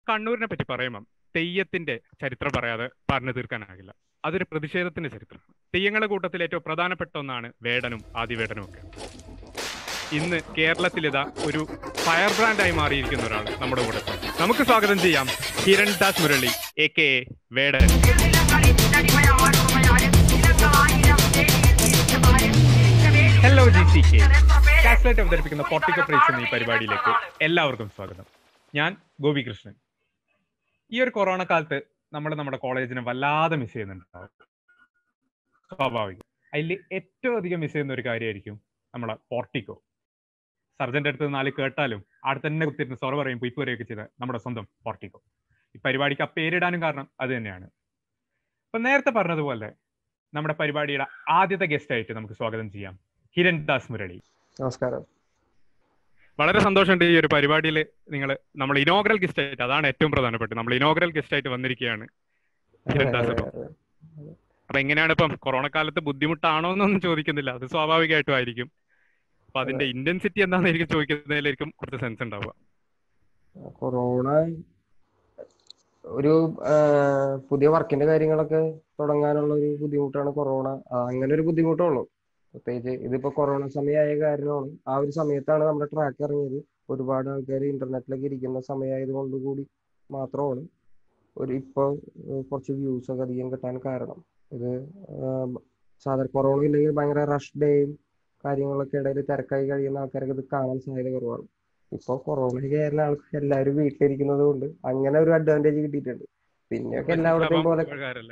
കണ്ണൂരിനെ പറ്റി പറയുമ്പം തെയ്യത്തിന്റെ ചരിത്രം പറയാതെ പറഞ്ഞു തീർക്കാനാകില്ല അതൊരു പ്രതിഷേധത്തിന്റെ ചരിത്രം തെയ്യങ്ങളുടെ കൂട്ടത്തിൽ ഏറ്റവും പ്രധാനപ്പെട്ട ഒന്നാണ് വേടനും ആദിവേടനും ഒക്കെ ഇന്ന് കേരളത്തിൽ ഇതാ ഒരു ഫയർ ബ്രാൻഡായി മാറിയിരിക്കുന്ന ഒരാൾ നമ്മുടെ കൂടെ നമുക്ക് സ്വാഗതം ചെയ്യാം Hiran Das Murali A K Vedan hello G C K കാസ്ലേറ്റ് അവതരിപ്പിക്കുന്ന പൊട്ടിക്കോ പ്രൈസ് എന്ന ഈ പരിപാടിയിലേക്ക് എല്ലാവർക്കും സ്വാഗതം ഞാൻ ഗോപികൃഷ്ണൻ ഈ ഒരു കൊറോണ കാലത്ത് നമ്മൾ നമ്മുടെ കോളേജിനെ വല്ലാതെ മിസ് ചെയ്യുന്നുണ്ടാവും സ്വാഭാവികം അതിൽ ഏറ്റവും അധികം മിസ് ചെയ്യുന്ന ഒരു കാര്യമായിരിക്കും നമ്മളെ പോർട്ടിക്കോ സർജന്റെ അടുത്ത് നാല് കേട്ടാലും അവിടെ തന്നെ കുത്തിരുന്ന് സൊറ പറയും പൊയ്പ് വരെയൊക്കെ ചെയ്ത നമ്മുടെ സ്വന്തം പോർട്ടിക്കോ ഈ പരിപാടിക്ക് ആ പേരിടാനും കാരണം അത് തന്നെയാണ് അപ്പൊ നേരത്തെ പറഞ്ഞതുപോലെ നമ്മുടെ പരിപാടിയുടെ ആദ്യത്തെ ഗസ്റ്റ് ആയിട്ട് നമുക്ക് സ്വാഗതം ചെയ്യാം ഹിരൺ ദാസ് മുരളി നമസ്കാരം വളരെ സന്തോഷമുണ്ട് ഈ ഒരു പരിപാടിയിൽ നിങ്ങൾ നമ്മൾ ഇനോഗ്രൽ ഗസ്റ്റ് ആയിട്ട് അതാണ് ഏറ്റവും പ്രധാനപ്പെട്ടത് നമ്മൾ ഇനോഗ്രൽ ഗസ്റ്റ് ആയിട്ട് വന്നിരിക്കുകയാണ് ഹിരൺ ദാസ് അപ്പം അപ്പൊ എങ്ങനെയാണ് ഇപ്പം കൊറോണ കാലത്ത് ബുദ്ധിമുട്ടാണോ എന്നൊന്നും ചോദിക്കുന്നില്ല അത് സ്വാഭാവികമായിട്ടും ആയിരിക്കും അപ്പൊ അതിന്റെ ഇന്റൻസിറ്റി എന്താണെന്നായിരിക്കും ചോദിക്കുന്നതിലായിരിക്കും കുറച്ച് സെൻസ് ഉണ്ടാവുക കൊറോണ ഒരു ആ, പുതിയ വർക്കിന്റെ കാര്യങ്ങളൊക്കെ തുടങ്ങാനുള്ള ഒരു ബുദ്ധിമുട്ടാണ് കൊറോണ ആ, അങ്ങനെ ഒരു ബുദ്ധിമുട്ടുള്ളൂ പ്രത്യേകിച്ച് ഇതിപ്പോ കൊറോണ സമയമായ കാരണമാണ് ആ ഒരു സമയത്താണ് നമ്മുടെ ട്രാക്ക് ഇറങ്ങിയത് ഒരുപാട് ആൾക്കാർ ഇന്റർനെറ്റിലൊക്കെ ഇരിക്കുന്ന സമയമായത് കൊണ്ട് കൂടി മാത്രമാണ് ഒരു ഇപ്പൊ ഏഹ്, കുറച്ച് വ്യൂസ് ഒക്കെ അധികം കിട്ടാൻ കാരണം ഇത് ആം, സാധാരണ കൊറോണ ഇല്ലെങ്കിൽ ഭയങ്കര റഷ് ഡേയും കാര്യങ്ങളൊക്കെ ഇടയിൽ തിരക്കായി കഴിയുന്ന ആൾക്കാർക്ക് ഇത് കാണാൻ സാധ്യത കുറവാണ് ഇപ്പൊ കൊറോണ കയറുന്ന ആൾക്ക് എല്ലാവരും വീട്ടിലിരിക്കുന്നത് കൊണ്ട് അങ്ങനെ ഒരു അഡ്വാൻറ്റേജ് കിട്ടിയിട്ടുണ്ട് പിന്നെയൊക്കെ എല്ലായിടത്തെയും പോലെ ഉപകാരമല്ലേ?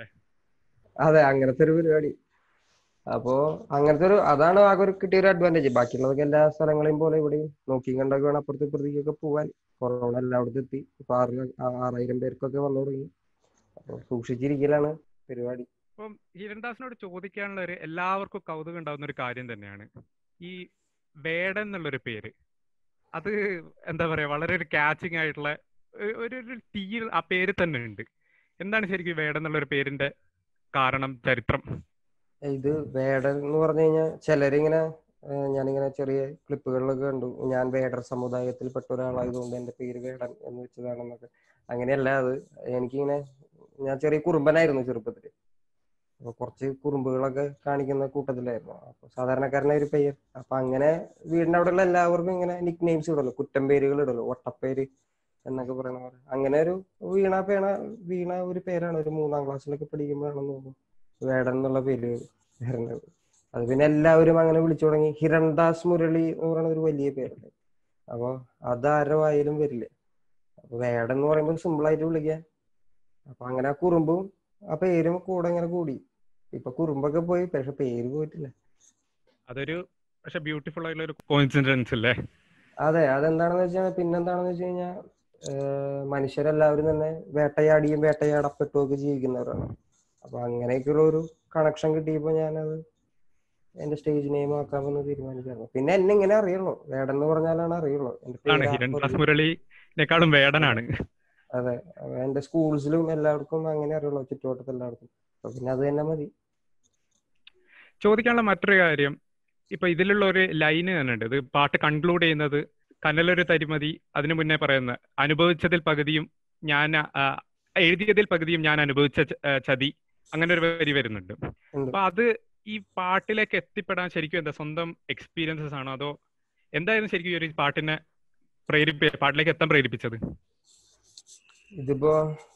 അതെ അങ്ങനത്തെ ഒരു പരിപാടി അപ്പോ അങ്ങനത്തെ ഒരു അതാണ് ആകെ ഒരു കിട്ടിയ ഒരു അഡ്വാൻറ്റേജ് ബാക്കിയുള്ളതൊക്കെ എല്ലാ സ്ഥലങ്ങളെയും പോലെ ഇവിടെയും നോക്കി കണ്ടൊക്കെ വേണം അപ്പുറത്ത് ഇപ്പുറത്തേക്കൊക്കെ പോവാൻ കൊറോണ എല്ലായിടത്തും എത്തി ഇപ്പൊ ആറ് ആറായിരം പേർക്കൊക്കെ വന്നു തുടങ്ങി അപ്പൊ സൂക്ഷിച്ചിരിക്കലാണ് പരിപാടി അപ്പം ഹിരൺദാസിനോട് ചോദിക്കാനുള്ള ഒരു എല്ലാവർക്കും കൗതുകം ഉണ്ടാവുന്ന ഒരു കാര്യം തന്നെയാണ് ഈ വേടൻ എന്നുള്ളൊരു പേര് അത് എന്താ പറയാ വളരെ ഒരു കാച്ചിങ് ആയിട്ടുള്ള ഒരു- ഒരു ഒരു തീ ആ പേര് തന്നെ ഉണ്ട് എന്താണ് ശരിക്കും ഈ വേടൻ എന്നുള്ള ഒരു പേരിന്റെ കാരണം ചരിത്രം ഇത് വേടൻ എന്ന് പറഞ്ഞു കഴിഞ്ഞാൽ ചിലരിങ്ങനെ ഏഹ് ഞാനിങ്ങനെ ചെറിയ ക്ലിപ്പുകളിലൊക്കെ കണ്ടു ഞാൻ വേടർ സമുദായത്തിൽപ്പെട്ട ഒരാളായതുകൊണ്ട് എന്റെ പേര് വേടൻ എന്ന് വെച്ചതാണെന്നൊക്കെ അങ്ങനെയല്ല അത് എനിക്കിങ്ങനെ ഞാൻ ചെറിയ കുറുമ്പനായിരുന്നു ചെറുപ്പത്തില് അപ്പൊ കുറച്ച് കുറുമ്പുകളൊക്കെ കാണിക്കുന്ന കൂട്ടത്തിലായിരുന്നു അപ്പൊ സാധാരണക്കാരനായ ഒരു പേര് അപ്പൊ അങ്ങനെ വീടിന്റെ അവിടെയുള്ള എല്ലാവർക്കും ഇങ്ങനെ നിക് നെയിംസ് ഇടല്ലോ കുറ്റം പേരുകൾ ഇടല്ലോ ഒട്ടപ്പേര് എന്നൊക്കെ പറയുന്ന പോലെ അങ്ങനെ ഒരു വീണ പേണ വീണ ഒരു പേരാണ് ഒരു മൂന്നാം ക്ലാസ്സിലൊക്കെ പഠിക്കുമ്പോഴാണെന്ന് തോന്നുന്നു വേടൻ എന്നുള്ള പേര് വരുന്നത് അത് പിന്നെ എല്ലാവരും അങ്ങനെ വിളിച്ചു തുടങ്ങി ഹിരൺദാസ് മുരളി എന്ന് പറയുന്ന ഒരു വലിയ പേരുണ്ട് അപ്പൊ അതാരുടെ വായിലും വരില്ല അപ്പൊ വേടൻ എന്ന് പറയുമ്പോൾ സിമ്പിൾ ആയിട്ട് വിളിക്കാൻ അപ്പൊ അങ്ങനെ ആ കുറുമ്പും ആ പേരും കൂടെ ഇങ്ങനെ കൂടി ഇപ്പൊ കുറുമ്പൊക്കെ പോയി പക്ഷെ പേര് പോയിട്ടില്ല അതൊരു പക്ഷെ ബ്യൂട്ടിഫുൾ ആയിട്ടുള്ള ഒരു കോയിൻസിഡൻസ് അല്ലേ അതെ അതെന്താണെന്ന് വെച്ചാൽ പിന്നെന്താണെന്ന് വെച്ച് കഴിഞ്ഞാൽ മനുഷ്യരെല്ലാവരും തന്നെ വേട്ടയാടിയും വേട്ടയാടപ്പെട്ടും ഒക്കെ ജീവിക്കുന്നവരാണ് അപ്പൊ അങ്ങനെയൊക്കെയുള്ള ഒരു കണക്ഷൻ കിട്ടിയപ്പോ ഞാനത് എന്റെ സ്റ്റേജ് നെയിം ആക്കാമെന്ന് തീരുമാനിച്ചായിരുന്നു പിന്നെ എന്നെ ഇങ്ങനെ അറിയുള്ളൂ വേടൻ എന്ന് പറഞ്ഞാലാണ് അറിയുള്ളൂ എന്റെ ആണ് പേര് ഹിരൺദാസ് മുരളിനെക്കാളും വേടനാണ് അതെ അപ്പൊ എന്റെ സ്കൂൾസിലും എല്ലാവർക്കും അങ്ങനെ അറിയുള്ളൂ ചുറ്റുവട്ടത്ത് എല്ലാവർക്കും അപ്പൊ പിന്നെ അത് തന്നെ മതി ചോദിക്കാനുള്ള മറ്റൊരു കാര്യം ഇപ്പൊ ഇതിലുള്ള ഒരു ലൈന് തന്നെ ഉണ്ട് ഇത് പാട്ട് കൺക്ലൂഡ് ചെയ്യുന്നത് കനലൊരു തരിമതി അതിനു മുന്നേ പറയുന്ന അനുഭവിച്ചതിൽ പകുതിയും ഞാൻ ആ, എഴുതിയതിൽ പകുതിയും ഞാൻ അനുഭവിച്ച ച- ആ, ചതി അങ്ങനെ ഒരു വരി വരുന്നുണ്ട് ഉണ്ട് അപ്പൊ അത് ഈ പാട്ടിലേക്ക് എത്തിപ്പെടാൻ ശരിക്കും എന്താ സ്വന്തം എക്സ്പീരിയൻസസ് ആണോ അതോ എന്തായിരുന്നു ശരിക്കും ഈ ഒരു പാട്ടിനെ പ്രേരിപ്പി പാട്ടിലേക്ക് എത്താൻ പ്രേരിപ്പിച്ചത് ഇതിപ്പോ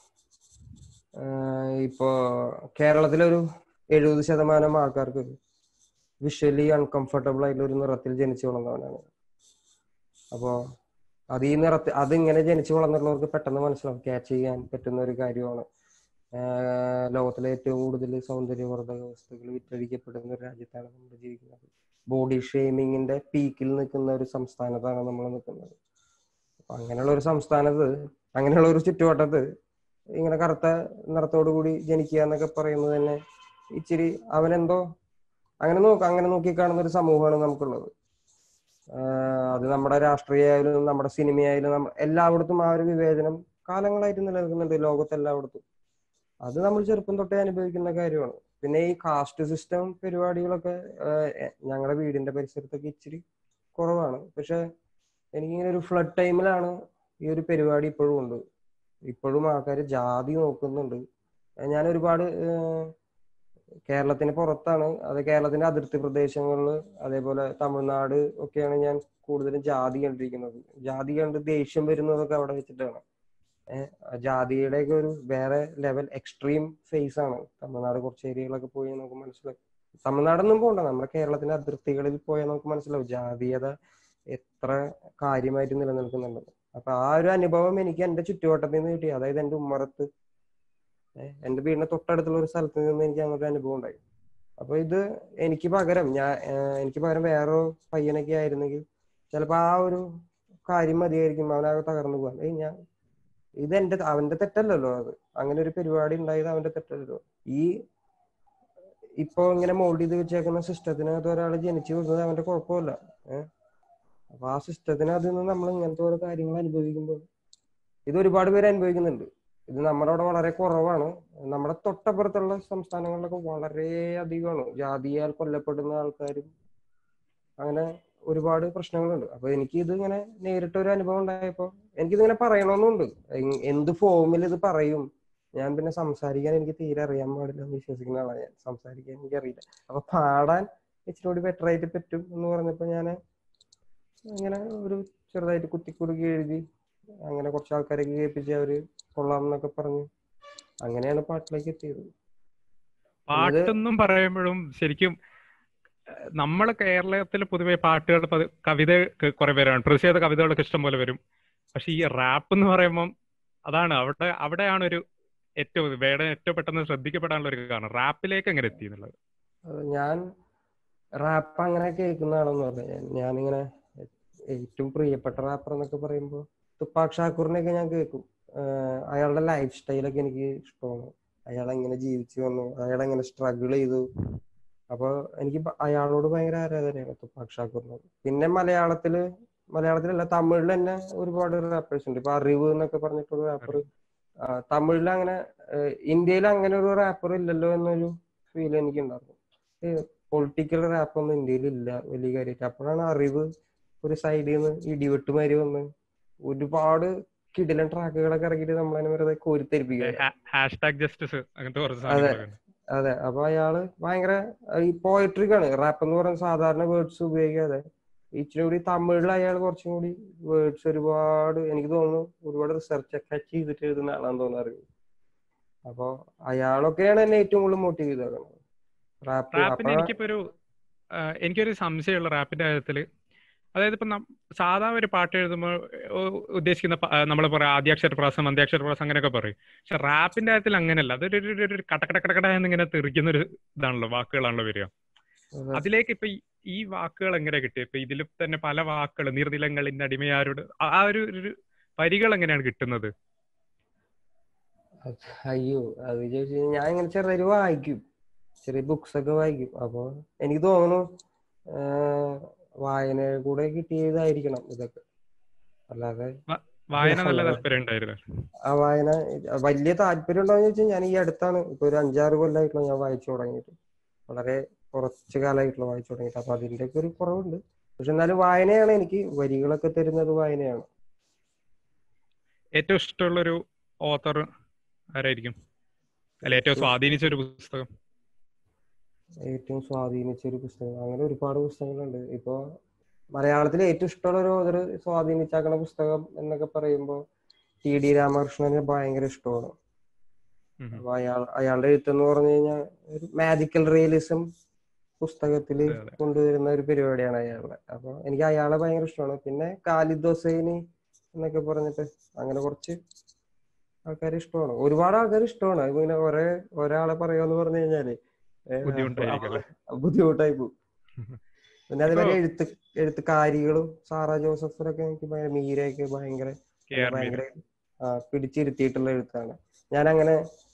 ആഹ് ഇപ്പോ കേരളത്തിലൊരു എഴുപത് ശതമാനം ആൾക്കാർക്ക് വിഷ്വലി അൺകംഫർട്ടബിൾ ആയിട്ടുള്ള ഒരു നിറത്തിൽ ജനിച്ചു വളർന്നവനാണ് അപ്പോ അത് ഈ നിറത്തിൽ അതിങ്ങനെ ജനിച്ചു വളർന്നിട്ടുള്ളവർക്ക് പെട്ടെന്ന് മനസ്സിലാവും ക്യാച്ച് ചെയ്യാൻ പറ്റുന്ന ഒരു കാര്യമാണ് ആഹ് ലോകത്തിലെ ഏറ്റവും കൂടുതൽ സൗന്ദര്യവർദ്ധക വസ്തുക്കൾ വിറ്റഴിക്കപ്പെടുന്ന ഒരു രാജ്യത്താണ് നമ്മൾ ജീവിക്കുന്നത് ബോഡി ഷെയ്മിങ്ങിന്റെ പീക്കിൽ നിൽക്കുന്ന ഒരു സംസ്ഥാനത്താണ് നമ്മൾ നിൽക്കുന്നത് അപ്പൊ അങ്ങനെയുള്ള ഒരു സംസ്ഥാനത്ത് അങ്ങനെയുള്ള ഒരു ചുറ്റുവട്ടത്ത് ഇങ്ങനെ കറുത്ത നിറത്തോടു കൂടി ജനിക്കുക എന്നൊക്കെ പറയുന്നത് തന്നെ ഇച്ചിരി അവനെന്തോ അങ്ങനെ നോക്ക അങ്ങനെ നോക്കിക്കാണുന്ന ഒരു സമൂഹമാണ് നമുക്കുള്ളത് ആഹ് അത് നമ്മുടെ രാഷ്ട്രീയമായാലും നമ്മുടെ സിനിമയായാലും നമ്മ എല്ലായിടത്തും ആ ഒരു വിവേചനം കാലങ്ങളായിട്ട് നിലനിൽക്കുന്നുണ്ട് ലോകത്ത് എല്ലായിടത്തും അത് നമ്മൾ ചെറുപ്പം തൊട്ടേ അനുഭവിക്കുന്ന കാര്യമാണ് പിന്നെ ഈ കാസ്റ്റ് സിസ്റ്റം പരിപാടികളൊക്കെ ഞങ്ങളുടെ വീടിന്റെ പരിസരത്തൊക്കെ ഇച്ചിരി കുറവാണ് പക്ഷെ എനിക്കിങ്ങനെ ഒരു ഫ്ലഡ് ടൈമിലാണ് ഈ ഒരു പരിപാടി ഇപ്പോഴും ഉണ്ട് ഇപ്പോഴും ആൾക്കാർ ജാതി നോക്കുന്നുണ്ട് ഞാൻ ഒരുപാട് ഏഹ്, കേരളത്തിന് പുറത്താണ് അത് കേരളത്തിന്റെ അതിർത്തി പ്രദേശങ്ങളിൽ അതേപോലെ തമിഴ്നാട് ഒക്കെയാണ് ഞാൻ കൂടുതലും ജാതി കണ്ടിരിക്കുന്നത് ജാതി കണ്ട് ദേഷ്യം വരുന്നതൊക്കെ അവിടെ വെച്ചിട്ടാണ് ഏഹ്, ജാതിയുടെയൊക്കെ ഒരു വേറെ ലെവൽ എക്സ്ട്രീം ഫേസ് ആണ് തമിഴ്നാട് കുറച്ച് ഏരിയകളൊക്കെ പോയി നമുക്ക് മനസ്സിലാവും തമിഴ്നാടൊന്നും പോകണ്ട നമ്മുടെ കേരളത്തിന്റെ അതിർത്തികളിൽ പോയാൽ നമുക്ക് മനസ്സിലാവും ജാതീയത എത്ര കാര്യമായിട്ട് നിലനിൽക്കുന്നുണ്ട് അപ്പൊ ആ ഒരു അനുഭവം എനിക്ക് എന്റെ ചുറ്റുവട്ടത്തിൽ നിന്ന് കിട്ടി അതായത് എന്റെ ഉമ്മറത്ത് ഏഹ് എന്റെ വീടിന്റെ തൊട്ടടുത്തുള്ള ഒരു സ്ഥലത്ത് നിന്ന് എനിക്ക് അങ്ങനെ ഒരു അനുഭവം ഉണ്ടായി അപ്പൊ ഇത് എനിക്ക് പകരം ഞാൻ ഏഹ് എനിക്ക് പകരം വേറെ പയ്യനൊക്കെ ആയിരുന്നെങ്കിൽ ചിലപ്പോ ആ ഒരു കാര്യം മതിയായിരിക്കും അവനാകെ തകർന്നു പോകാൻ ഏയ് ഞാൻ ഇത് എന്റെ അവന്റെ തെറ്റല്ലല്ലോ അത് അങ്ങനെ ഒരു പരിപാടി ഉണ്ടായത് അവന്റെ തെറ്റല്ലല്ലോ ഈ ഇപ്പൊ ഇങ്ങനെ മോൾഡ് ചെയ്ത് വെച്ചേക്കുന്ന സിസ്റ്റത്തിനകത്ത് ഒരാൾ ജനിച്ചു വീഴുന്നത് അവന്റെ കുഴപ്പമില്ല ഏഹ് അപ്പൊ ആ സിസ്റ്റത്തിന് അതിൽ നിന്ന് നമ്മൾ ഇങ്ങനത്തെ ഓരോ കാര്യങ്ങൾ അനുഭവിക്കുമ്പോൾ ഇത് ഒരുപാട് പേര് അനുഭവിക്കുന്നുണ്ട് ഇത് നമ്മുടെ അവിടെ വളരെ കുറവാണ് നമ്മുടെ തൊട്ടപ്പുറത്തുള്ള സംസ്ഥാനങ്ങളിലൊക്കെ വളരെ അധികമാണ് ജാതിയാൽ കൊല്ലപ്പെടുന്ന ആൾക്കാരും അങ്ങനെ ഒരുപാട് പ്രശ്നങ്ങളുണ്ട് അപ്പൊ എനിക്ക് ഇത് ഇങ്ങനെ നേരിട്ട് ഒരു അനുഭവം ഉണ്ടായപ്പോ എനിക്കിതിങ്ങനെ പറയണമെന്നുണ്ട് എങ്- എന്ത് ഫോമിൽ ഇത് പറയും ഞാൻ പിന്നെ സംസാരിക്കാൻ എനിക്ക് തീരെ അറിയാൻ പാടില്ല എന്ന് വിശ്വസിക്കുന്ന ആളാണ് ഞാൻ സംസാരിക്കാൻ എനിക്ക് അറിയില്ല അപ്പൊ പാടാൻ ഇച്ചിരി കൂടി ബെറ്റർ ആയിട്ട് പറ്റും എന്ന് പറഞ്ഞപ്പോ ഞാൻ അങ്ങനെ ഒരു ചെറുതായിട്ട് കുത്തിക്കുറുക്കി എഴുതി അങ്ങനെ കുറച്ച് ആൾക്കാരൊക്കെ കേൾപ്പിച്ച് അവര് കൊള്ളാം എന്നൊക്കെ പറഞ്ഞു അങ്ങനെയാണ് പാട്ടിലേക്ക് എത്തിയത് പാട്ടെന്നും പറയുമ്പോഴും ശരിക്കും ഏഹ്, നമ്മളെ കേരളത്തിൽ പൊതുവെ പാട്ടുകൾ പതി- കവിത ക- കുറെ പേരാണ് പ്രതിഷേധ കവിതകളൊക്കെ ഇഷ്ടം പോലെ വരും പക്ഷെ ഈ റാപ്പ് എന്ന് പറയുമ്പം അതാണ് അവിടെ അവിടെയാണ് ഒരു ഏറ്റവും വേടെ ഏറ്റവും പെട്ടെന്ന് ശ്രദ്ധിക്കപ്പെടാനുള്ള ഒരു കാരണം റാപ്പിലേക്ക് എങ്ങനെ എത്തി എന്നുള്ളത് അത് ഞാൻ റാപ്പ് അങ്ങനെ കേൾക്കുന്ന ആളെന്ന് പറഞ്ഞാൽ ഞാൻ ഞാനിങ്ങനെ ഏറ്റവും പ്രിയപ്പെട്ട റാപ്പർ എന്നൊക്കെ പറയുമ്പോൾ തുപ്പാക് ഷാക്കൂറിനെയൊക്കെ ഞാൻ കേൾക്കും ആഹ് അയാളുടെ ലൈഫ് സ്റ്റൈലൊക്കെ എനിക്ക് ഇഷ്ടമാണ് അയാൾ എങ്ങനെ ജീവിച്ചു വന്നു അയാൾ എങ്ങനെ സ്ട്രഗിൾ ചെയ്തു അപ്പൊ എനിക്ക് ഭ- അയാളോട് ഭയങ്കര ആരാധനയാണ് തുപ്പാക് ഷാക്കൂറിനോട് പിന്നെ മലയാളത്തില് മലയാളത്തിലല്ല തമിഴിൽ തന്നെ ഒരുപാട് റാപ്പേഴ്സ് ഉണ്ട് ഇപ്പൊ അറിവ് എന്നൊക്കെ പറഞ്ഞിട്ടൊരു റാപ്പർ തമിഴിൽ അങ്ങനെ ഇന്ത്യയിൽ അങ്ങനെ ഒരു റാപ്പർ ഇല്ലല്ലോ എന്നൊരു ഫീൽ എനിക്ക് ഉണ്ടായിരുന്നു പൊളിറ്റിക്കൽ റാപ്പ് ഒന്നും ഇന്ത്യയിൽ ഇല്ല വലിയ കാര്യമായിട്ട് അപ്പോഴാണ് അറിവ് ഒരു സൈഡിൽ നിന്ന് ഇടിവെട്ടുമാരി വന്ന് ഒരുപാട് കിടിലൻ ട്രാക്കുകളൊക്കെ ഇറക്കിയിട്ട് നമ്മളതിനെ വെറുതെ കോരിത്തെരിപ്പിക്കുക ഹാഷ് ടാഗ് ജസ്റ്റിസ് അങ്ങനത്തെ കുറച്ച് അതെ. സാധനങ്ങളൊക്കെ ഉണ്ട്. അതെ അപ്പൊ അയാള് ഭയങ്കര ഈ പോയട്രിക് ആണ് റാപ്പ് എന്ന് പറയുന്ന സാധാരണ വേർഡ്സ് ഉപയോഗിക്കാതെ ഇച്ചിരി കൂടി തമിഴിൽ അയാൾ കുറച്ചും കൂടി വേർഡ്സ് ഒരുപാട് എനിക്ക് തോന്നുന്നു ഒരുപാട് റിസർച്ച് ഒക്കെ ചെയ്തിട്ട് എഴുതുന്ന ആളാന്ന് തോന്നാറ് അപ്പൊ അയാളൊക്കെയാണ് എന്നെ ഏറ്റവും കൂടുതൽ മോട്ടീവ് ചെയ്തേക്കുന്നത് റാപ്പ് റാപ്പിന് അപ്പൊ എനിക്കിപ്പോ ഒരു ആഹ് എനിക്കൊരു സംശയമുള്ള റാപ്പിന്റെ കാര്യത്തില് അതായത് ഇപ്പൊ നം- സാധാ ഒരു പാട്ട് എഴുതുമ്പോൾ ഉദ്ദേശിക്കുന്ന നമ്മൾ പറയാം ആദ്യാക്ഷര പ്രാസം അന്ത്യാക്ഷര പ്രാസം അങ്ങനെയൊക്കെ പറയും പക്ഷെ റാപ്പിന്റെ കാര്യത്തിൽ അങ്ങനെയല്ല അതൊരു ഒരു- ഒരു- ഒരു കട കട കട കട എന്നിങ്ങനെ തെറിക്കുന്ന ഒരു ഇതാണല്ലോ വാക്കുകളാണല്ലോ വരിക അതെ. അതിലേക്ക് ഇപ്പൊ ഈ- ഈ വാക്കുകൾ എങ്ങനെ കിട്ടിയത് ഇപ്പൊ ഇതിൽ തന്നെ പല വാക്കുകൾ നീർനിലങ്ങളിന്റെ അടിമയാരോട് ആ- ആ ഒരു ഒരു വരികൾ എങ്ങനെയാണ് കിട്ടുന്നത് അത് അയ്യോ അത് ചോദിച്ചു കഴിഞ്ഞാൽ ഞാൻ ഇങ്ങനെ ചെറുതായിട്ട് വായിക്കും ചെറിയ ബുക്സ് ഒക്കെ വായിക്കും അപ്പൊ എനിക്ക് തോന്നുന്നു ആഹ് വായന കൂടെ കിട്ടിയതായിരിക്കണം ഇതൊക്കെ അല്ലാതെ വായന നല്ല അതെ. താല്പര്യം ഉണ്ടായിരുന്നു ആ വായന വലിയ താല്പര്യം ഉണ്ടോന്ന് ചോദിച്ചാൽ ഞാൻ ഈ അടുത്താണ് ഇപ്പൊ ഒരു അഞ്ചാറ് കൊല്ലമായിട്ടുള്ള ഞാൻ വായിച്ചു തുടങ്ങിയിട്ട് വളരെ കുറച്ച് കാലമായിട്ടുള്ള വായിച്ചു തുടങ്ങിയിട്ട് അപ്പൊ അതിന്റെ ഒക്കെ ഒരു കുറവുണ്ട് പക്ഷെ എന്നാലും വായനയാണ് എനിക്ക് വരികളൊക്കെ തരുന്നത് വായനയാണ് ഏറ്റവും ഇഷ്ടമുള്ള ഒരു ഓത്തർ ആരായിരിക്കും അല്ല ഏറ്റവും സ്വാധീനിച്ച ഒരു പുസ്തകം ഏറ്റവും സ്വാധീനിച്ച ഒരു പുസ്തകം അങ്ങനെ ഒരുപാട് പുസ്തകങ്ങളുണ്ട് ഇപ്പൊ മലയാളത്തിൽ ഏറ്റവും ഇഷ്ടമുള്ള ഒരു author സ്വാധീനിച്ചാക്കണ പുസ്തകം എന്നൊക്കെ പറയുമ്പോൾ ടി ഡി രാമകൃഷ്ണനെ ഭയങ്കര ഇഷ്ടമാണ് ഉം. അപ്പൊ അയാൾ അയാളുടെ എഴുത്തെന്ന് പറഞ്ഞു കഴിഞ്ഞാൽ ഒരു മാജിക്കൽ റിയലിസം പുസ്തകത്തിൽ അതെ, അതെ. കൊണ്ടുവരുന്ന ഒരു പരിപാടിയാണ് അയാളുടെ അപ്പൊ എനിക്ക് അയാളെ ഭയങ്കര ഇഷ്ടമാണ് പിന്നെ ഖാലിദ് ഹുസൈനി എന്നൊക്കെ പറഞ്ഞിട്ട് അങ്ങനെ കുറച്ച് ആൾക്കാരെ ഇഷ്ടമാണ് ഒരുപാട് ആൾക്കാർ ഇഷ്ടമാണ് അത് ഇങ്ങനെ ഒരേ ഒരാളെ പറയാന്ന് പറഞ്ഞു കഴിഞ്ഞാല് ഏഹ് ബുദ്ധിമുട്ടായിരിക്കും അല്ലേ? അപ്പൊ ബുദ്ധിമുട്ടായി പോകും പിന്നെ അതുപോലെ ഇപ്പൊ- എഴുത്ത് എഴുത്തുകാരികളും സാറ ജോസഫിനൊക്കെ എനിക്ക് ഭയങ്കര മീരയൊക്കെ ഭയങ്കര കെ ആർ മീര ഭയങ്കര ആ, പിടിച്ചിരുത്തിയിട്ടുള്ള എഴുത്താണ് ഞാൻ അങ്ങനെ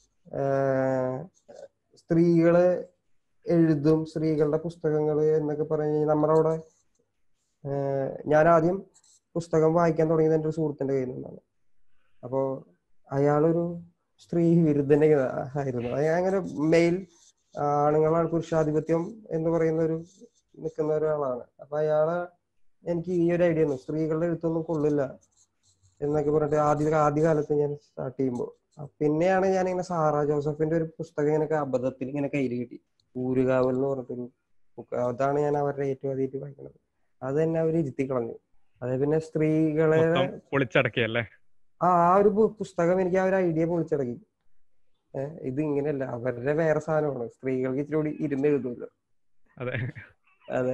സ്ത്രീകള് എഴുതും സ്ത്രീകളുടെ പുസ്തകങ്ങൾ എന്നൊക്കെ പറഞ്ഞു കഴിഞ്ഞാൽ നമ്മുടെ അവിടെ ആഹ് ഞാൻ ആദ്യം പുസ്തകം വായിക്കാൻ തുടങ്ങിയത് എൻ്റെ ഒരു സുഹൃത്തിന്റെ കയ്യിൽ നിന്നാണ് അപ്പോ അയാളൊരു സ്ത്രീ വിരുദ്ധനെ ആയിരുന്നു അയാൾ അങ്ങനെ മെയിൽ ആണുങ്ങളാണ് പുരുഷാധിപത്യം എന്ന് പറയുന്ന ഒരു നിൽക്കുന്ന ഒരാളാണ് അപ്പൊ അയാളെ എനിക്ക് ഈ ഒരു ഐഡിയ ഒന്നും സ്ത്രീകളുടെ എഴുത്തൊന്നും കൊള്ളില്ല എന്നൊക്കെ പറഞ്ഞിട്ട് ആദ്യ ആദ്യകാലത്ത് ഞാൻ സ്റ്റാർട്ട് ചെയ്യുമ്പോൾ പിന്നെയാണ് ഞാൻ ഇങ്ങനെ സാറാ ജോസഫിന്റെ ഒരു പുസ്തകം ഇങ്ങനെ അബദ്ധത്തിൽ ഇങ്ങനെ കയ്യിൽ കിട്ടി ഊരുകാവൽ എന്ന് പറഞ്ഞിട്ടൊരു ബുക്ക് അതാണ് ഞാൻ അവരുടെ ഏറ്റവും ആദ്യമായിട്ട് വായിക്കുന്നത് അത് തന്നെ അവർ ഇരുത്തി കളഞ്ഞു അത് പിന്നെ സ്ത്രീകളെ മൊത്തം പൊളിച്ചടക്കിയല്ലേ ആ ആ ഒരു ബു- പുസ്തകം എനിക്ക് ആ ഒരു ഐഡിയ പൊളിച്ചടക്കി ഏഹ് ഇത് ഇങ്ങനെയല്ല അവരുടെ വേറെ സാധനമാണ് സ്ത്രീകൾക്ക് ഇച്ചിരി കൂടി ഇരുന്ന് എഴുതുമല്ലോ അതെ അതെ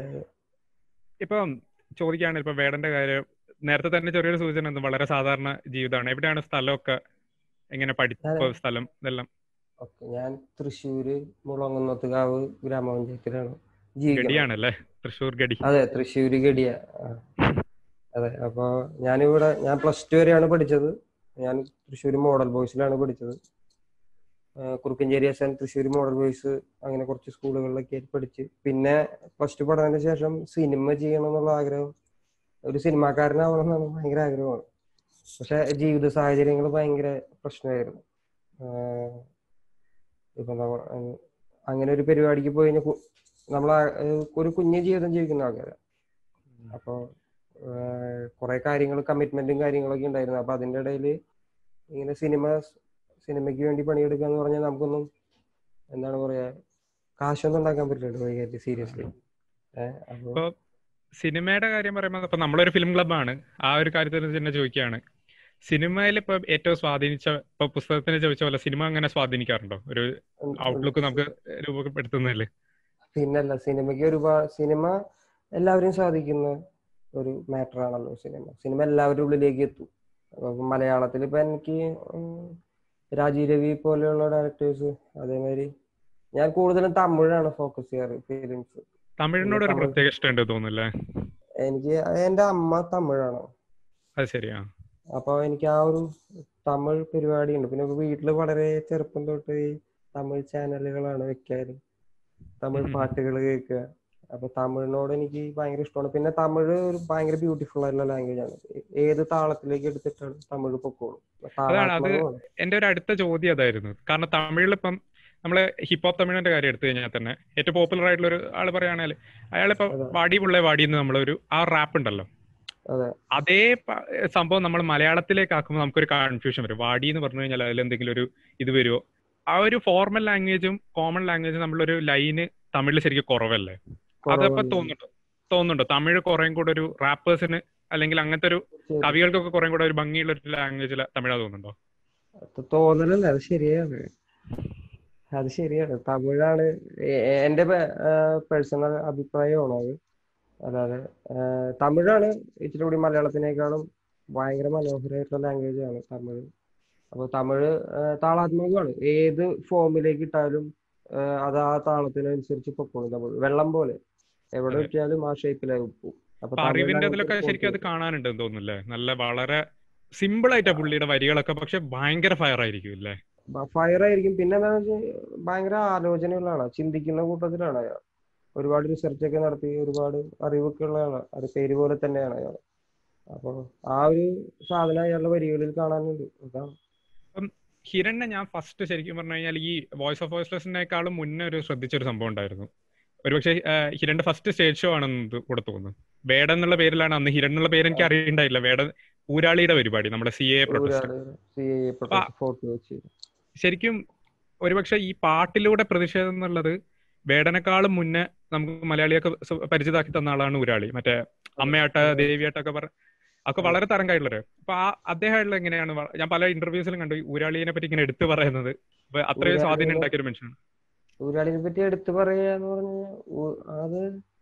ഇപ്പം ചോദിക്കുകയാണ് ഇപ്പൊ വേടന്റെ കാര്യം നേരത്തെ തന്നെ ചെറിയൊരു സൂചന ഉണ്ട് വളരെ സാധാരണ ജീവിതമാണ് എവിടെയാണ് സ്ഥലമൊക്കെ എങ്ങനെ പഠിപ്പോ സ്ഥലം ഇതെല്ലാം ഓക്കെ ഞാൻ തൃശ്ശൂര് മുളങ്ങുന്നത്തുകാവ് ഗ്രാമപഞ്ചായത്തിലാണ് ജീവിക്കുന്നത് ഗഡിയാണല്ലേ തൃശ്ശൂർ ഗഡി അതെ തൃശ്ശൂര് ഗഡിയ ആ. അതെ അപ്പൊ ഞാനിവിടെ ഞാൻ പ്ലസ് ടു വരെയാണ് പഠിച്ചത് ഞാൻ തൃശ്ശൂർ മോഡൽ ബോയ്സിലാണ് പഠിച്ചത് ആ, Kurukkancheri S N Thrissur model boys അങ്ങനെ കുറച്ച് സ്കൂളുകളിലൊക്കെ ആയിട്ട് പഠിച്ച് പിന്നെ പ്ലസ് ടു പഠനത്തിന് ശേഷം സിനിമ ചെയ്യണം എന്നുള്ള ആഗ്രഹം ഒരു സിനിമാക്കാരനാവണം എന്നാണ് ഭയങ്കര ആഗ്രഹമാണ് പക്ഷെ ജീവിത സാഹചര്യങ്ങൾ ഭയങ്കര പ്രശ്നമായിരുന്നു ആഹ് ഇപ്പൊ നമ്മ അഹ് അങ്ങനെ ഒരു പരിപാടിക്ക് പോയി കഴിഞ്ഞാൽ നമ്മൾ ഒരു കുഞ്ഞു ജീവിതം ജീവിക്കുന്ന ആൾക്കാരാണ് അപ്പൊ കുറെ കാര്യങ്ങൾ കമ്മിറ്റ്മെന്റും കാര്യങ്ങളൊക്കെ ഉണ്ടായിരുന്നു അപ്പൊ അതിന്റെ ഇടയിൽ ഇങ്ങനെ സിനിമ സിനിമയ്ക്ക് വേണ്ടി പണിയെടുക്കുക എന്ന് പറഞ്ഞാൽ നമുക്കൊന്നും എന്താണ് പറയാ കാശൊന്നും ഉണ്ടാക്കാൻ പറ്റില്ലല്ലോ വൈകാരി സീരിയസ്ലി ഏഹ് അപ്പൊ ഇപ്പൊ സിനിമയുടെ കാര്യം പറയുമ്പോൾ ഇപ്പൊ നമ്മളൊരു ഫിലിം ക്ലബ്ബാണ് ആ ഒരു കാര്യത്തിൽ തന്നെ ചോദിക്കുകയാണ് സിനിമയിൽ ഇപ്പൊ ഏറ്റവും സ്വാധീനിച്ച ഇപ്പൊ പുസ്തകത്തിന് ചോദിച്ച പോലെ സിനിമ അങ്ങനെ സ്വാധീനിക്കാറുണ്ടോ ഒരു ഔട്ട്ലുക്ക് നമുക്ക് രൂപപ്പെടുത്തുന്നതില് പിന്നല്ല സിനിമയ്ക്ക് ഒരുപാട് സിനിമ എല്ലാവരെയും സാധിക്കുന്ന ഒരു മാറ്റർ ആണല്ലോ സിനിമ സിനിമ എല്ലാവരുടെ ഉള്ളിലേക്ക് എത്തും അപ്പൊ മലയാളത്തിൽ ഇപ്പൊ എനിക്ക് ഉം, രാജീവ് രവി പോലെയുള്ള ഡയറക്ടേഴ്സ് അതേമാതിരി ഞാൻ കൂടുതലും തമിഴാണ് ഫോക്കസ് ചെയ്യാറ് ഫിലിംസ് തമിഴിനോട് ഒരു തമിഴ്. പ്രത്യേക ഇഷ്ടമുണ്ട് തോന്നുന്നല്ലേ എനിക്ക് എന്റെ അമ്മ തമിഴാണ് അത് ശരിയാ അപ്പൊ എനിക്ക് ആ ഒരു തമിഴ് പരിപാടി ഉണ്ട് പിന്നെ വീട്ടിൽ വളരെ ചെറുപ്പം തൊട്ട് ഈ തമിഴ് ചാനലുകളാണ് വെക്കാറ് തമിഴ് ഉം. പാട്ടുകൾ കേൾക്കുക അപ്പൊ തമിഴിനോട് എനിക്ക് ഭയങ്കര ഇഷ്ടമാണ് പിന്നെ തമിഴ് ഒരു ഭയങ്കര ബ്യൂട്ടിഫുൾ ആയിട്ടുള്ള ലാംഗ്വേജ് ആണ് ഏത് താളത്തിലേക്ക് എടുത്തിട്ടാണ് തമിഴ് പൊക്കോളും അതാണ് അത് താളാത്മകമാണ്. എന്റെ ഒരു അടുത്ത ചോദ്യം അതായിരുന്നു കാരണം തമിഴിൽ ഇപ്പം നമ്മള് ഹിപ്പ് ഹോപ്പ് തമിഴിന്റെ കാര്യം എടുത്തു കഴിഞ്ഞാൽ തന്നെ ഏറ്റവും പോപ്പുലർ ആയിട്ടുള്ള ഒരു ആള് പറയുകയാണെങ്കിൽ അയാളിപ്പോ അതെ. വാടി പുള്ളേ വാടി എന്ന് നമ്മളൊരു ആ റാപ്പ് ഉണ്ടല്ലോ അതെ അതേ പ- സംഭവം നമ്മൾ മലയാളത്തിലേക്ക് ആക്കുമ്പോൾ നമുക്കൊരു കൺഫ്യൂഷൻ വരും വാടി എന്ന് പറഞ്ഞു കഴിഞ്ഞാൽ അതിൽ എന്തെങ്കിലും ഒരു ഇത് വരുമോ ആ ഒരു ഫോർമൽ ലാംഗ്വേജും കോമൺ ലാംഗ്വേജും നമ്മളൊരു ലൈന് തമിഴിൽ ശരിക്കും കുറവല്ലേ അതപ്പോ കുറവുണ്ട്. തോന്നുന്നുണ്ടോ തോന്നുന്നുണ്ടോ തമിഴ് കുറേം കൂടെ ഒരു റാപ്പേഴ്സിന് അല്ലെങ്കിൽ അങ്ങനത്തെ ഒരു ശരി. കവികൾക്കൊക്കെ കുറേം കൂടെ ഒരു ഭംഗിയുള്ള ഒരു ലാംഗ്വേജിൽ തമിഴാ തോന്നുന്നുണ്ടോ അത് തോന്നലല്ല അത് ശരിയാണ് അത് ശരിയാണ് തമിഴാണ് എ- എ- എന്റെ പേഴ്സണൽ അഭിപ്രായമാണ് അത് അല്ലാതെ ആ, തമിഴാണ് ഇച്ചിരി കൂടി മലയാളത്തിനേക്കാളും ഭയങ്കര മനോഹരമായിട്ടുള്ള ലാംഗ്വേജ് ആണ് തമിഴ് അപ്പൊ തമിഴ് ആ, താളാത്മകമാണ് ഏത് ഫോമിലേക്ക് ഇട്ടാലും ആ, അത് ആ താളത്തിനനുസരിച്ച് പൊക്കോളും തമിഴ് വെള്ളം പോലെ എവിടെ അതെ. ഇട്ടാലും ആ ഷേപ്പിലായി ഉപ്പും അപ്പൊ അപ്പൊ അറിവിന്റെ തമിഴിലാണ് അതിലൊക്കെ കൂടുതൽ ശരിക്കും അത് കാണാനുണ്ടെന്ന് തോന്നുന്നില്ലേ നല്ല വളരെ സിമ്പിൾ ആയിട്ടാ പുള്ളിയുടെ വരികളൊക്കെ പക്ഷെ ഭയങ്കര ഫയർ ആയിരിക്കും അല്ലേ ഫയർ ആയിരിക്കും പിന്നെ എന്താണെന്ന് വെച്ചാൽ ഭയങ്കര ആലോചനയുള്ള ആളാണ് ചിന്തിക്കുന്ന കൂട്ടത്തിലാണ് അയാൾ ഒരുപാട് റിസർച്ച് ഒക്കെ നടത്തി ഒരുപാട് അറിവൊക്കെ ഉള്ള ആളാണ് അത് പേര് പോലെ തന്നെയാണ് അയാൾ അപ്പൊ ആ ഒരു സാധനം അയാളുടെ വരികളിൽ കാണാനുണ്ട് അതാണ് ഹിരണ്ണെ ഞാൻ ഫസ്റ്റ് ശരിക്കും പറഞ്ഞു കഴിഞ്ഞാൽ ഈ വോയിസ് ഓഫ് വോയിസ്ലെസിനേക്കാളും മുന്നേ ഒരു ശ്രദ്ധിച്ചൊരു സംഭവം ഉണ്ടായിരുന്നു ഒരുപക്ഷെ ഹിരണിന്റെ ഫസ്റ്റ് സ്റ്റേജ് ഷോ ആണെന്ന് ഇത് കൂടെ തോന്നുന്നു വേടൻ എന്നുള്ള പേരിലാണ് അന്ന് ഹിരൺ എന്നുള്ള പേര് എനിക്ക് അറിയണ്ടായില്ല വേടൻ ഊരാളിയുടെ പരിപാടി നമ്മുടെ C A protest C A protest photo വെച്ച് ശരിക്കും ഒരുപക്ഷെ ഈ പാട്ടിലൂടെ പ്രതിഷേധം എന്നുള്ളത് വേടനേക്കാളും മുന്നേ നമുക്ക് മലയാളിയൊക്കെ സു- പരിചിതമാക്കി തന്ന ആളാണ് ഊരാളി മറ്റേ അമ്മയാട്ട ദേവിയാട്ടൊക്കെ പറ ഒക്കെ വളരെ തരംഗമായിട്ടുള്ളവര് അപ്പൊ ആ അദ്ദേഹമായിട്ടുള്ള എങ്ങനെയാണ് വ- ഞാൻ പല ഇന്റർവ്യൂസിലും കണ്ടു ഈ ഊരാളിയെ പറ്റി ഇങ്ങനെ എടുത്തു പറയുന്നത് അപ്പൊ അത്രയും ഊരാളിയെ- സ്വാധീനം ഉണ്ടാക്കിയ ഒരു മനുഷ്യനാണ് ഊരാളിനെ പറ്റി എടുത്തു പറയാന്ന് പറഞ്ഞാൽ അത്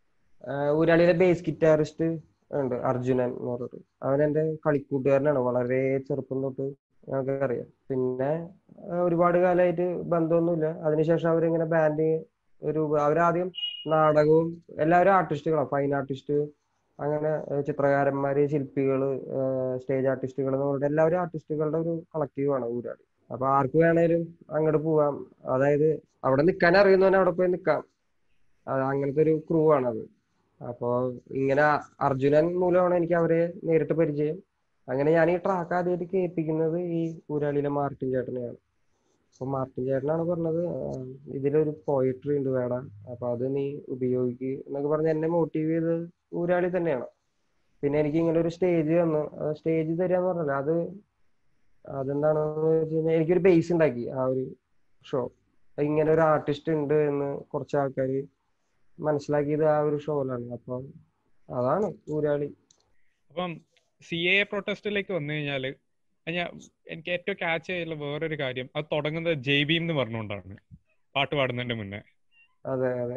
ആ, ഊരാളിയിലെ ബേസ് ഗിറ്റാറിസ്റ്റ് ഉണ്ട് അർജുനൻ എന്ന് പറഞ്ഞിട്ട് അവൻ എന്റെ കളിക്കൂട്ടുകാരനാണ് വളരെ ചെറുപ്പം തൊട്ട് ഞങ്ങൾക്ക് അറിയാം പിന്നെ ആ, ഒരുപാട് കാലമായിട്ട് ബന്ധമൊന്നുമില്ല അതിനുശേഷം അവരിങ്ങനെ ബാൻഡ് ഒരു അവരാദ്യം നാടകവും എല്ലാവരും ആർട്ടിസ്റ്റുകളാണ് ഫൈൻ ആർട്ടിസ്റ്റ് അങ്ങനെ ആ, ചിത്രകാരന്മാര് ശില്പികള് സ്റ്റേജ് ആർട്ടിസ്റ്റുകൾ എന്ന് പറഞ്ഞിട്ട് എല്ലാവരും ആർട്ടിസ്റ്റുകളുടെ ഒരു കളക്റ്റീവാണ് ഊരാളി അപ്പൊ ആർക്ക് വേണേലും അങ്ങോട്ട് പോവാം അതായത് അവിടെ നിൽക്കാൻ അറിയുന്നവനെ അവിടെ പോയി നിൽക്കാം അത് അങ്ങനത്തെ ഒരു ക്രൂ ആണത് അപ്പോ ഇങ്ങനെ അർജുനൻ മൂലമാണ് എനിക്ക് അവരെ നേരിട്ട് പരിചയം അങ്ങനെ ഞാൻ ഈ ട്രാക്ക് ആദ്യമായിട്ട് കേൾപ്പിക്കുന്നത് ഈ ഊരാളിയിലെ മാർട്ടിൻ ചേട്ടനെയാണ് അപ്പൊ മാർട്ടിൻ ചേട്ടനാണ് പറഞ്ഞത് ആ, ഇതിലൊരു പോയിട്രി ഉണ്ട് വേട അപ്പൊ അത് നീ ഉപയോഗിക്കുക എന്നൊക്കെ പറഞ്ഞ് എന്നെ മോട്ടീവ് ചെയ്തത് ഊരാളി തന്നെയാണ് പിന്നെ എനിക്ക് ഇങ്ങനെ ഒരു സ്റ്റേജ് തന്നു സ്റ്റേജ് തരാന്ന് പറഞ്ഞല്ലോ അത് അതെന്താണെന്ന് വെച്ച് കഴിഞ്ഞാൽ എനിക്കൊരു ബേസ് ഉണ്ടാക്കി ആ ഒരു ഷോ ഇങ്ങനെ ഒരു ആർട്ടിസ്റ്റ് ഉണ്ട് എന്ന് കുറച്ച് ആൾക്കാർ മനസ്സിലാക്കിയത് ആ ഒരു ഷോയിലാണ് അപ്പം അതാണ് ഊരാളി അപ്പം സി എ പ്രൊട്ടസ്റ്റിലേക്ക് വന്നു കഴിഞ്ഞാല് അത് ഞാൻ എനിക്ക് ഏറ്റവും ക്യാച്ച് ചെയ്തുള്ള വേറൊരു കാര്യം അത് തുടങ്ങുന്നത് ജെയ്ബീം എന്ന് പറഞ്ഞുകൊണ്ടാണ് പാട്ട് പാടുന്നതിന്റെ മുന്നേ അതെ അതെ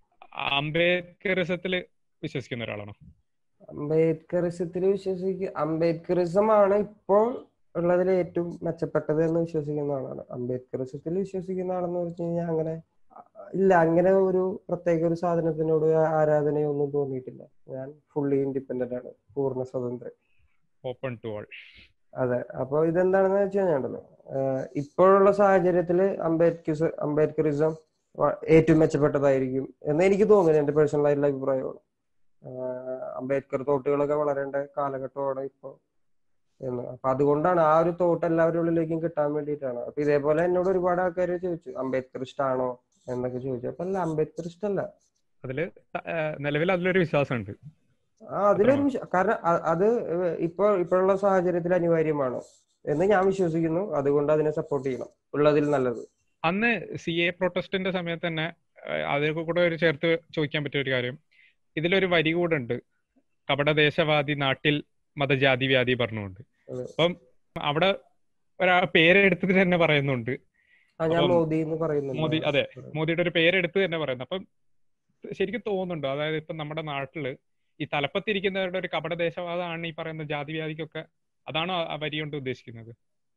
അംബേദ്കറിസത്തില് വിശ്വസിക്കുന്ന ഒരാളാണോ അംബേദ്കറിസത്തിൽ വിശ്വസിക്ക അംബേദ്കറിസം ആണ് ഇപ്പോൾ ഉള്ളതിൽ ഏറ്റവും മെച്ചപ്പെട്ടത് എന്ന് വിശ്വസിക്കുന്ന ആളാണ് അംബേദ്കറിസത്തിൽ വിശ്വസിക്കുന്ന ആളെന്ന് വെച്ച് കഴിഞ്ഞാൽ അങ്ങനെ ഇല്ല അങ്ങനെ ഒരു പ്രത്യേക ഒരു സാധനത്തിനോട് ആരാധനയൊന്നും തോന്നിയിട്ടില്ല ഞാൻ ഫുള്ളി ഇൻഡിപെൻഡന്റ് ആണ് പൂർണ്ണ സ്വതന്ത്രൻ ഓപ്പൺ ടു ഓൾ അതെ അപ്പൊ ഇതെന്താണെന്ന് വെച്ച് കഴിഞ്ഞാണ്ടല്ലോ ഇപ്പോഴുള്ള സാഹചര്യത്തില് അംബേദ്കർ അംബേദ്കറിസം വ- ഏറ്റവും മെച്ചപ്പെട്ടതായിരിക്കും എന്ന് എനിക്ക് തോന്നുന്നു എന്റെ പേഴ്സണൽ ആയിട്ടുള്ള അഭിപ്രായമാണ് ആഹ് അംബേദ്കർ തോട്ടുകളൊക്കെ വളരേണ്ട കാലഘട്ടമാണ് ഇപ്പൊ എന്ന് അപ്പൊ അതുകൊണ്ടാണ് ആ ഒരു തോട്ട് എല്ലാവരുടെ ഉള്ളിലേക്കും കിട്ടാൻ വേണ്ടിയിട്ടാണ് അപ്പൊ ഇതേപോലെ എന്നോട് ഒരുപാട് ആൾക്കാർ ചോദിച്ചു അംബേദ്കറിസ്റ്റ് ആണോ എന്നൊക്കെ ചോദിച്ചു അപ്പൊ അല്ല അംബേദ്കറിസ്റ്റ് അല്ല അതില് ത- ഏഹ് നിലവിൽ അതിലൊരു വിശ്വാസമുണ്ട് ആ അതിലൊരു വിശ്വ- കാരണം അ- അത് ഇപ്പൊ ഇപ്പോഴുള്ള സാഹചര്യത്തിൽ അനിവാര്യമാണ് എന്ന് ഞാൻ വിശ്വസിക്കുന്നു അതുകൊണ്ട് അതിനെ സപ്പോർട്ട് ചെയ്യണം ഉള്ളതിൽ നല്ലത് അന്ന് സി എ പ്രൊട്ടസ്റ്റിന്റെ സമയത്ത് തന്നെ ഏഹ് അതിലൊക്കെ കൂടെ ഒരു ചേർത്ത് ചോദിക്കാൻ പറ്റിയ ഒരു കാര്യം ഇതിലൊരു വരി കൂടെ ഉണ്ട് കപടദേശവാദി നാട്ടിൽ മതജാതി വ്യാധി പറഞ്ഞുകൊണ്ട് അതെ. അപ്പം അവിടെ ഒരാ പേരെടുത്തിട്ട് തന്നെ പറയുന്നുണ്ട് ആ ഞാൻ അപ്പം മോദി എന്ന് പറയുന്നുണ്ട് മോദി അതെ മോദിയുടെ ഒരു പേരെടുത്ത് തന്നെ പറയുന്നത് അപ്പം ശരിക്കും തോന്നുന്നുണ്ടോ അതായത് ഇപ്പൊ നമ്മുടെ നാട്ടില് ഈ തലപ്പത്തിരിക്കുന്നവരുടെ ഒരു കപടദേശവാദമാണ് ഈ പറയുന്ന ജാതി വ്യാധിക്കൊക്കെ അതാണോ ആ വരി കൊണ്ട് ഉദ്ദേശിക്കുന്നത്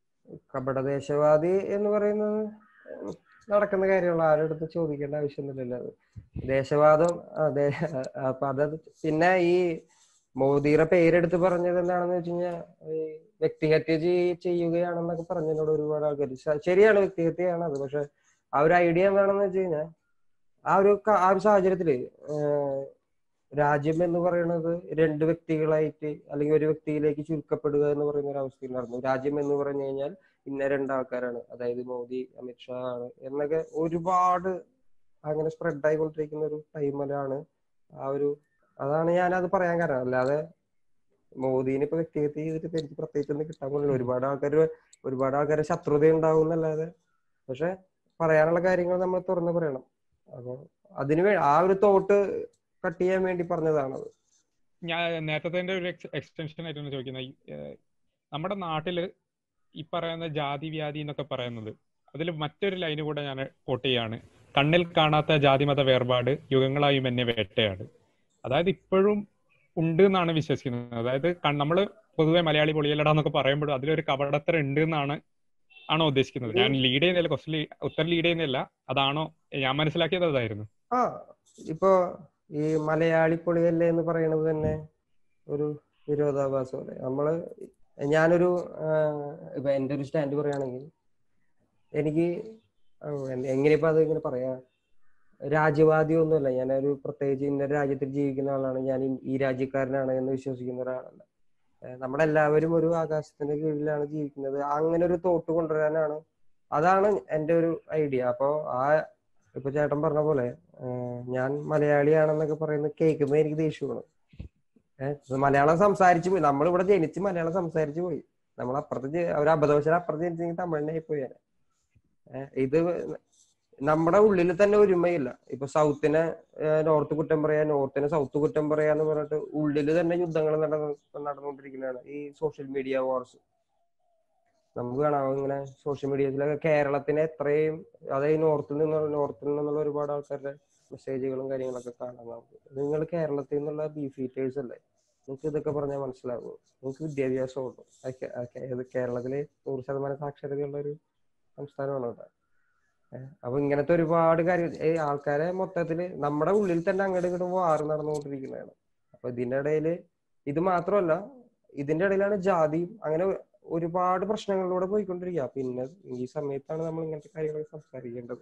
കപടദേശവാദി എന്ന് പറയുന്നത് ഉം, നടക്കുന്ന കാര്യമുള്ള ആരുടെ അടുത്ത് ചോദിക്കേണ്ട ആവശ്യമൊന്നുമില്ലല്ലോ അത് ദേശവാദം അതെ അപ്പൊ അത് പിന്നെ ഈ മോദിയുടെ പേരെടുത്ത് പറഞ്ഞത് എന്താണെന്ന് വെച്ച് കഴിഞ്ഞാൽ ഈ വ്യക്തിഹത്യ ചെയ്- ചെയ്യുകയാണെന്നൊക്കെ പറഞ്ഞതിനോട് ഒരുപാട് ആൾക്കാർ ശരിയാണ് വ്യക്തിഹത്യയാണ് അത് പക്ഷെ ആ ഒരു ഐഡിയ എന്താണെന്ന് വെച്ച് കഴിഞ്ഞാൽ ആ ഒരു ക- ആ ഒരു സാഹചര്യത്തില് ഏഹ്, രാജ്യം എന്ന് പറയുന്നത് രണ്ട് വ്യക്തികളായിട്ട് അല്ലെങ്കിൽ ഒരു വ്യക്തിയിലേക്ക് ചുരുക്കപ്പെടുക എന്ന് പറയുന്ന ഒരു അവസ്ഥ ഉണ്ടായിരുന്നു രാജ്യം എന്ന് പറഞ്ഞു കഴിഞ്ഞാൽ ഇന്ന രണ്ടാൾക്കാരാണ് അതായത് മോദി അമിത്ഷാ ആണ് എന്നൊക്കെ ഒരുപാട് അങ്ങനെ സ്പ്രെഡ് ആയിക്കൊണ്ടിരിക്കുന്ന ഒരു ടൈമിലാണ് ആ ഒരു അതാണ് ഞാൻ അത് പറയാൻ കാരണം അല്ലാതെ മോദീനെ ഇപ്പൊ വ്യക്തിഗത ചെയ്തിട്ട് ഇപ്പൊ എനിക്ക് പ്രത്യേകിച്ച് ഒന്നും കിട്ടാൻ പോകുന്നില്ല ഒരുപാട് ആൾക്കാർ ഒരുപാട് ആൾക്കാരെ ശത്രുത ഉണ്ടാവും എന്നല്ലാതെ പക്ഷെ പറയാനുള്ള കാര്യങ്ങൾ നമ്മൾ തുറന്നു പറയണം അപ്പൊ അതിന് വേ ആ ഒരു തോട്ട് കട്ട് ചെയ്യാൻ വേണ്ടി പറഞ്ഞതാണത് ഞാൻ നേരത്തെ ഒരു എക്സ്റ്റൻഷൻ ആയിട്ടാണ് ചോദിക്കുന്നത് ഈ, ഏഹ്, നമ്മുടെ നാട്ടില് ഈ പറയുന്ന ജാതി വ്യാധി എന്നൊക്കെ പറയുന്നത് അതിൽ മറ്റൊരു ലൈന് കൂടെ ഞാൻ കോട്ട് ചെയ്യാണ് കണ്ണിൽ കാണാത്ത ജാതിമത വേർപാട് യുഗങ്ങളായും എന്നെ വേട്ടയാട് അതായത് ഇപ്പോഴും ഉണ്ട് എന്നാണ് വിശ്വസിക്കുന്നത് അതായത് കൺ- നമ്മള് പൊതുവെ മലയാളി പൊളിയലടാന്നൊക്കെ പറയുമ്പോഴും അതിലൊരു കപടത്തരം ഉണ്ട് എന്നാണ് ആണോ ഉദ്ദേശിക്കുന്നത് ഞാൻ ലീഡ് ചെയ്യുന്നില്ല ക്വസ്റ്റ്യൻ ഉത്തരം ലീഡ് ചെയ്യുന്നില്ല അതാണോ ഞാൻ മനസ്സിലാക്കിയത് അതായിരുന്നു ആ ഇപ്പൊ ഈ മലയാളി പൊളിയല്ലേ എന്ന് പറയുന്നത് തന്നെ ഒരു വിരോധാഭാസം പോലെ നമ്മള് ഞാനൊരു ആഹ്, ഇപ്പൊ എന്റെ ഒരു സ്റ്റാൻഡ് പറയുകയാണെങ്കിൽ എനിക്ക് എങ്ങനെ ഇപ്പൊ അത് ഇങ്ങനെ പറയാ രാജ്യവാദി ഒന്നുമല്ല ഞാനൊരു പ്രത്യേകിച്ച് ഇന്ന രാജ്യത്തിൽ ജീവിക്കുന്ന ആളാണ് ഞാൻ ഈ- ഈ രാജ്യക്കാരനാണ് എന്ന് വിശ്വസിക്കുന്ന ഒരാളല്ല ഏഹ് നമ്മളെല്ലാവരും ഒരു ആകാശത്തിന്റെ കീഴിലാണ് ജീവിക്കുന്നത് അങ്ങനെ ഒരു തോട്ട് കൊണ്ടുവരാനാണ് അതാണ് എന്റെ ഒരു ഐഡിയ അപ്പോ ആ ഇപ്പൊ ചേട്ടൻ പറഞ്ഞ പോലെ ഏഹ് ഞാൻ മലയാളിയാണെന്നൊക്കെ പറയുന്നത് കേൾക്കുമ്പോൾ എനിക്ക് ദേഷ്യമാണ് ഏഹ് മലയാളം സംസാരിച്ചു പോയി നമ്മളിവിടെ ജനിച്ച് മലയാളം സംസാരിച്ചു പോയി നമ്മൾ അപ്പുറത്ത് ജെ- ഒരു അബദ്ധവശാൽ അപ്പുറത്ത് ജനിച്ചെങ്കിൽ തമിഴിനായി പോയി ഏഹ് ഇത് നമ്മുടെ ഉള്ളിൽ തന്നെ ഒരുമയില്ല ഇപ്പൊ സൗത്തിനെ നോർത്ത് കുറ്റം പറയാ നോർത്തിനെ സൗത്ത് കുറ്റം പറയാന്ന് പറഞ്ഞിട്ട് ഉള്ളിൽ തന്നെ യുദ്ധങ്ങൾ നടന്നു നടന്നുകൊണ്ടിരിക്കുന്നതാണ് ഈ സോഷ്യൽ മീഡിയ വാർസ് നമുക്ക് കാണാം ഇങ്ങനെ സോഷ്യൽ മീഡിയയിലൊക്കെ കേരളത്തിനെ എത്രയും അതായത് നോർത്തിൽ നിന്നുള്ള നോർത്തിൽ നിന്നുള്ള ഒരുപാട് ആൾക്കാരുടെ മെസ്സേജുകളും കാര്യങ്ങളൊക്കെ കാണാം നമുക്ക് നിങ്ങൾ കേരളത്തിൽ നിന്നുള്ള ബീഫ് ഈറ്റേഴ്സ് അല്ലേ നിങ്ങൾക്ക് ഇതൊക്കെ പറഞ്ഞാൽ മനസ്സിലാകും നിങ്ങൾക്ക് വിദ്യാഭ്യാസം ഉള്ളൂ അത് കേ- അത് കേ- ഇത് കേരളത്തില് നൂറ് ശതമാനം സാക്ഷരതയുള്ള ഒരു സംസ്ഥാനമാണ് ഇവിടെ ഏഹ് അപ്പൊ ഇങ്ങനത്തെ ഒരുപാട് കാര്യം ഈ ആൾക്കാരെ മൊത്തത്തില് നമ്മുടെ ഉള്ളിൽ തന്നെ അങ്ങോട്ട് ഇങ്ങോട്ട് വാറ് നടന്നുകൊണ്ടിരിക്കുന്നതാണ് അപ്പൊ ഇതിന്റെ ഇടയില് ഇത് മാത്രമല്ല ഇതിന്റെ ഇടയിലാണ് ജാതിയും അങ്ങനെ ഒരുപാട് പ്രശ്നങ്ങളിലൂടെ പോയിക്കൊണ്ടിരിക്കുക പിന്നെ ഈ സമയത്താണ് നമ്മൾ ഇങ്ങനത്തെ കാര്യങ്ങളൊക്കെ സംസാരിക്കേണ്ടത്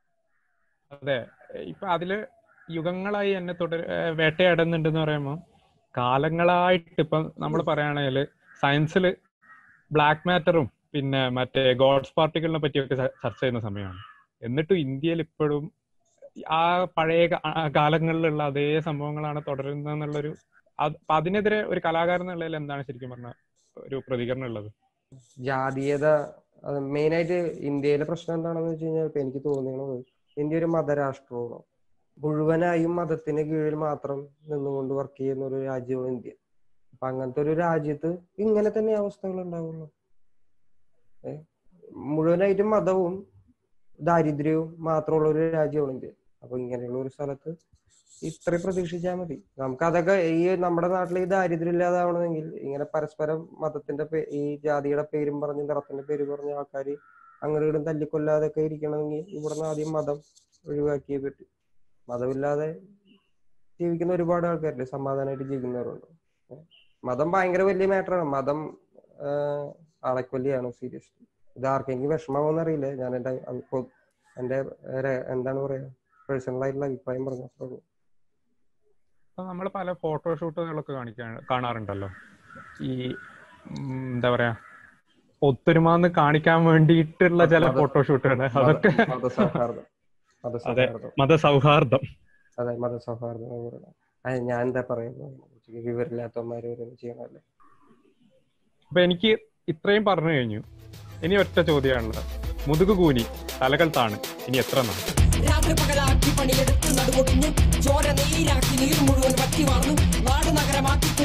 അതെ ഇപ്പൊ അതില് യുഗങ്ങളായി എന്നെ തുടർ ഏഹ് വേട്ടയാടുന്നുണ്ടെന്ന് പറയുമ്പോൾ കാലങ്ങളായിട്ട് ഇപ്പൊ നമ്മൾ പറയുകയാണെങ്കിൽ സയൻസിൽ ബ്ലാക്ക് മാറ്ററും പിന്നെ മറ്റേ ഗോഡ്സ് പാർട്ടിക്കിളിനെ പറ്റിയൊക്കെ ച- ചർച്ച ചെയ്യുന്ന സമയമാണ് എന്നിട്ടും ഇന്ത്യയിൽ ഇപ്പോഴും ആ പഴയ കാ- ആ കാലങ്ങളിലുള്ള അതേ സംഭവങ്ങളാണ് തുടരുന്നത് എന്നുള്ളൊരു അത് അപ്പൊ അതിനെതിരെ ഒരു കലാകാരൻ എന്നുള്ളതിൽ എന്താണ് ശരിക്കും പറഞ്ഞ ഒരു പ്രതികരണം ഉള്ളത് ജാതീയത മെയിൻ ആയിട്ട് ഇന്ത്യയിലെ പ്രശ്നം എന്താണെന്ന് വെച്ച് കഴിഞ്ഞാൽ ഇപ്പൊ എനിക്ക് തോന്നുന്നത് ഇന്ത്യ ഒരു മതരാഷ്ട്രമാണ് മുഴുവനായും മതത്തിന് കീഴിൽ മാത്രം നിന്നുകൊണ്ട് വർക്ക് ചെയ്യുന്ന ഒരു രാജ്യമാണ് ഇന്ത്യ അപ്പൊ അങ്ങനത്തെ ഒരു രാജ്യത്ത് ഇങ്ങനെ തന്നെ അവസ്ഥകൾ ഉണ്ടാവുള്ളൂ ഏ? മുഴുവനായിട്ടും മതവും ദാരിദ്ര്യവും മാത്രമുള്ള ഒരു രാജ്യമാണ് ഇന്ത്യ അപ്പൊ ഇങ്ങനെയുള്ള ഒരു സ്ഥലത്ത് ഇത്രയും പ്രതീക്ഷിച്ചാൽ മതി നമുക്ക് അതൊക്കെ ഈ നമ്മുടെ നാട്ടിൽ ഈ ദാരിദ്ര്യം ഇല്ലാതാവണമെങ്കിൽ ഇങ്ങനെ പരസ്പരം മതത്തിന്റെ പേ- ഈ ജാതിയുടെ പേരും പറഞ്ഞ് നിറത്തിന്റെ പേര് പറഞ്ഞ ആൾക്കാർ അങ്ങോട്ടും തല്ലിക്കൊല്ലാതൊക്കെ ഇരിക്കണമെങ്കിൽ ഇവിടുന്ന് ആദ്യം മതം ഒഴിവാക്കിയേ പറ്റും മതമില്ലാതെ ജീവിക്കുന്ന ഒരുപാട് ആൾക്കാരില്ലേ സമാധാനമായിട്ട് ജീവിക്കുന്നവരുണ്ട് ഏ? മതം ഭയങ്കര വലിയ മാറ്ററാണ് മതം ആഹ് അളക്കൊല്ലിയാണ് സീരിയസ്ലി ഇത് ആർക്കെങ്കിലും വിഷമാവോന്ന് അറിയില്ല ഞാൻ എന്റെ അഭിപ്രായം എന്റെ ഏറെ- എന്താണ് പറയാ പേഴ്സണൽ ആയിട്ടുള്ള അഭിപ്രായം പറഞ്ഞു അത്രേ ഉള്ളൂ. അപ്പൊ നമ്മൾ പല ഫോട്ടോഷൂട്ടുകളൊക്കെ കാണിക്കാൻ കാണാറുണ്ടല്ലോ ഈ ഉം, എന്താ പറയാ ഒത്തൊരുമാന്ന് കാണിക്കാൻ വേണ്ടിയിട്ടുള്ള ചില മത- ഫോട്ടോഷൂട്ടുകൾ അതൊക്കെ മത- മതസൗഹാർദ്ദം മതസൗഹാർദ്ദം മതസൗഹാർദ്ദം അതെ മതസൗഹാർദ്ദം എന്ന് പറയുന്നത് അത് ഞാൻ എന്താ പറയുന്നത് വിവരമില്ലാത്തവന്മാര് ഓരോന്ന് ചെയ്യണല്ലേ അപ്പൊ എനിക്ക് ഇത്രയും പറഞ്ഞു കഴിഞ്ഞു ഇനി ഒറ്റ ചോദ്യമാണുള്ളത് മുതുകു കൂനി തലകൾ താണ് ഇനി എത്ര നാൾ രാത്രി പകലാക്കി പണിയെടുത്ത് നടുവൊടിഞ്ഞു ചോര നീരാക്കി നീർ മുഴുവൻ വറ്റി വാർന്നു നാട് നഗരമാക്കി